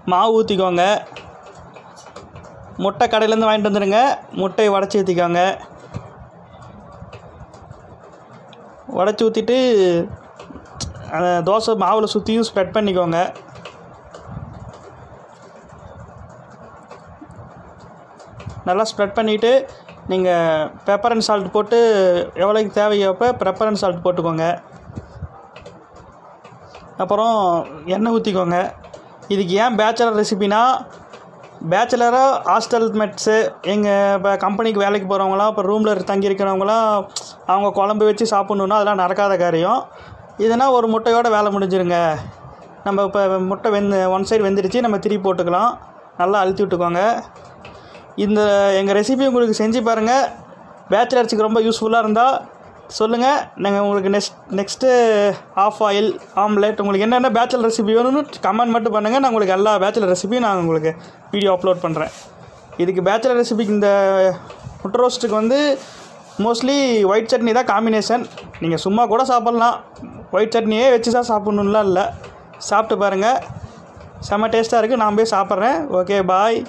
மாவு ஊற்றிக்கோங்க முட்டை கடையிலேருந்து வாங்கிட்டு வந்துடுங்க முட்டையை உடச்சி ஊற்றிக்கோங்க உடச்சி ஊற்றிட்டு அந்த தோசை மாவில் சுற்றியும் ஸ்ப்ரெட் பண்ணிக்கோங்க நல்லா ஸ்ப்ரெட் பண்ணிவிட்டு நீங்கள் பெப்பர் அண்ட் சால்ட் போட்டு எவ்வளோக்கு தேவையப்போ பெப்பர் அண்ட் சால்ட் போட்டுக்கோங்க அப்புறம் எண்ணெய் ஊற்றிக்கோங்க இதுக்கு ஏன் பேச்சுலர் ரெசிபினா பேச்சுலராக ஹாஸ்டல் மெட்ஸு எங்கள் இப்போ கம்பெனிக்கு வேலைக்கு போகிறவங்களாம் இப்போ ரூமில் தங்கி இருக்கிறவங்களாம் அவங்க குழம்பு வச்சு சாப்பிட்ணுன்னா அதெல்லாம் நடக்காத காரியம் இதுனா ஒரு முட்டையோட வேலை முடிஞ்சிருங்க நம்ம இப்போ முட்டை வெந்து ஒன் சைடு வெந்துடுச்சு நம்ம திருப்பி போட்டுக்கலாம் நல்லா அழுத்தி விட்டுக்கோங்க இந்த எங்கள் ரெசிபி உங்களுக்கு செஞ்சு பாருங்கள் பேச்சுலர்ஸுக்கு ரொம்ப யூஸ்ஃபுல்லாக இருந்தால் சொல்லுங்கள் நாங்கள் உங்களுக்கு next next half oil omelette உங்களுக்கு என்னென்ன பேச்சுலர் ரெசிபி வேணும்னு கமெண்ட் மட்டும் பண்ணுங்கள் நான் உங்களுக்கு எல்லா பேச்சுலர் ரெசிபியும் நான் உங்களுக்கு வீடியோ அப்லோட் பண்ணுறேன் இதுக்கு பேச்சுலர் ரெசிபிக்கு இந்த முட்டை ரோஸ்ட்டுக்கு வந்து மோஸ்ட்லி ஒயிட் சட்னி தான் காம்பினேஷன் நீங்கள் சும்மா கூட சாப்பிட்லாம் ஒயிட் சட்னியே வச்சு தான் சாப்பிட்ணுன்னுலாம் இல்லை சாப்பிட்டு பாருங்கள் செம்ம டேஸ்ட்டாக இருக்குது நான் போய் சாப்பிட்றேன் ஓகே பாய்